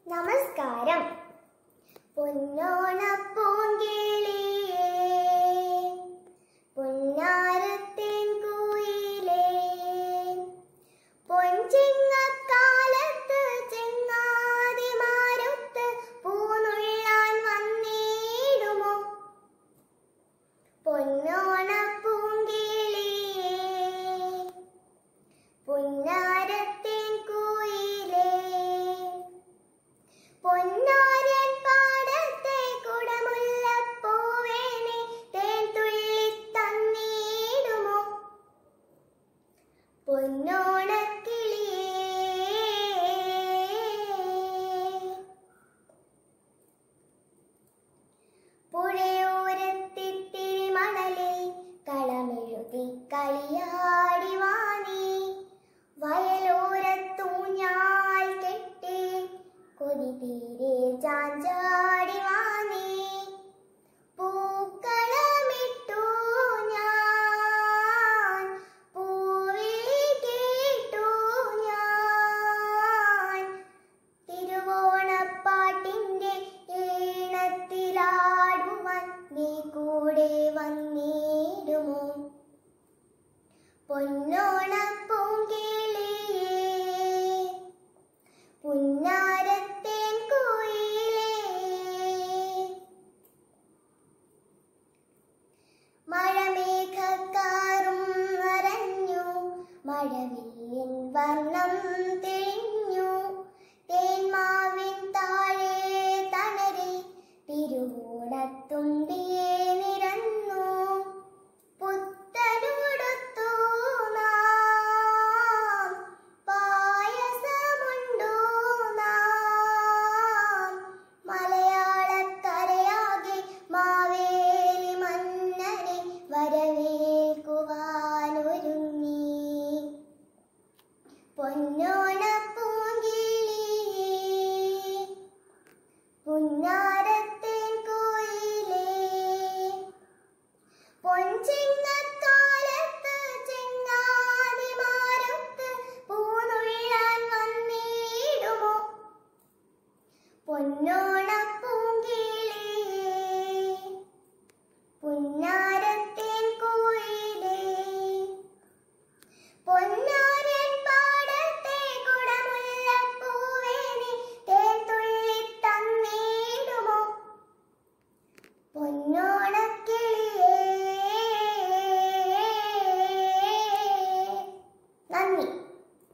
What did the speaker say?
നമസ്കാരം പൊന്നോണ പൂങ്കിളിയേ പൊന്നാരത്തേൻ കുയിലേ പൊൻചിങ്ങക്കാലത്ത് ചെങ്ങാതിമാരൊത്ത് പൂനുള്ളാൻ വന്നിടുമോ പൊന്നോണ പൂങ്കിളിയേ പൊന്നാരത്തേൻ കുയിലേ പൊന്നാരൻ പാടത്തെ കുടമുല്ലപ്പൂവേനെ തേൻ തുള്ളി തന്നിടുമോ പൊന്നോണക്കിളിയേ പുഴയോരത്തിത്തിരി മണലിൽ കളമെഴുതി കളിയാടി വാണി വയലോരത്തൂഞ്ഞാൽ കെട്ടി കൊതി തീരെ ചാഞ്ചാടി വാണി പൂക്കളമിട്ടു ഞാൻ പൂവിളി കേട്ടു ഞാൻ തിരുവോണപ്പാട്ടിന്റെ ഈണത്തിലാടുവാൻ നീ കൂടെ വന്നിടുമോ പൊന്നോണ പൂങ്കിളിയേ പുന്നാരത്തേൻ കോയിലേ മഴമേഘക്കാറും നിറഞ്ഞു മഴവില്ലിൻ വർണ്ണം